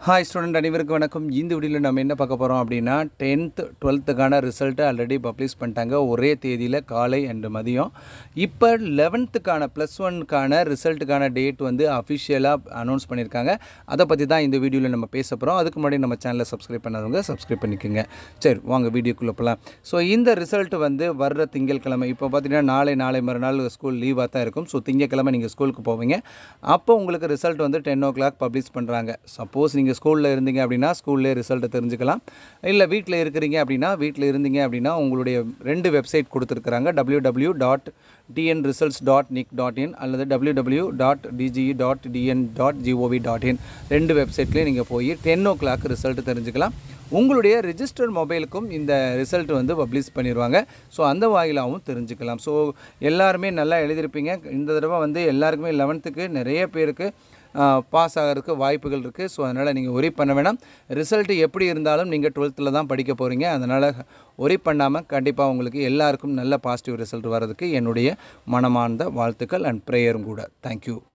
hi student அனைவருக்கும் வணக்கம் இந்த வீடியோவில் நம்ம என்ன பார்க்க போகிறோம் அப்படின்னா டென்த்து டுவெல்த்துக்கான ரிசல்ட்டை ஆல்ரெடி பப்ளிஷ் பண்ணிட்டாங்க ஒரே தேதியில் காலை அண்டு மதியம் இப்போ லெவன்த்துக்கான ப்ளஸ் ஒன்க்கான ரிசல்ட்டுக்கான டேட் வந்து அஃபிஷியலாக அனௌன்ஸ் பண்ணியிருக்காங்க அதை பற்றி தான் இந்த வீடியோவில் நம்ம பேச போகிறோம் அதுக்கு முன்னாடி நம்ம சேனலை சப்ஸ்கிரைப் பண்ணாதவங்க சப்ஸ்கிரைப் பண்ணிக்கோங்க சரி வாங்க வீடியோக்குள்ளே போகலாம் ஸோ இந்த ரிசல்ட் வந்து வர்ற திங்கட்கிழமை இப்போ பார்த்தீங்கன்னா நாளை நாளை மறுநாள் ஸ்கூல் லீவாக தான் இருக்கும் ஸோ திங்கட்கிழமை நீங்கள் ஸ்கூலுக்கு போவீங்க அப்போ உங்களுக்கு ரிசல்ட் வந்து டென் ஓ கிளாக் பப்ளிஷ் பண்ணுறாங்க சப்போஸ் நீங்கள் ஸ்கூலில் இருந்தீங்க அப்படின்னா ஸ்கூல்லே ரிசல்ட்டை தெரிஞ்சுக்கலாம் இல்லை வீட்டில் இருக்கிறீங்க அப்படின்னா வீட்டில் இருந்தீங்க அப்படின்னா உங்களுடைய ரெண்டு வெப்சைட் கொடுத்துருக்குறாங்க W W dot TN results dot NIC dot in அல்லது W W dot DGE dot TN dot GOV dot in ரெண்டு வெப்சைட்லேயும் நீங்கள் போய் டென் ஓ கிளாக் ரிசல்ட் தெரிஞ்சுக்கலாம் உங்களுடைய ரிஜிஸ்டர்ட் மொபைலுக்கும் இந்த ரிசல்ட் வந்து பப்ளிஷ் பண்ணிடுவாங்க ஸோ அந்த வாயிலாகவும் தெரிஞ்சுக்கலாம் ஸோ எல்லாருமே நல்லா எழுதியிருப்பீங்க இந்த தடவை வந்து எல்லாருக்குமே லெவன்த்துக்கு நிறைய பேருக்கு பாஸ் ஆகிறதுக்கு வாய்ப்புகள் இருக்குது ஸோ அதனால் நீங்கள் ஒரி பண்ண வேணாம் ரிசல்ட் எப்படி இருந்தாலும் நீங்கள் டுவெல்த்தில் தான் படிக்க போகிறீங்க அதனால் ஒரி பண்ணாமல் கண்டிப்பாக உங்களுக்கு எல்லாருக்கும் நல்ல பாசிட்டிவ் ரிசல்ட் வர்றதுக்கு என்னுடைய மனமார்ந்த வாழ்த்துக்கள் அண்ட் ப்ரேயரும் கூட தேங்க்யூ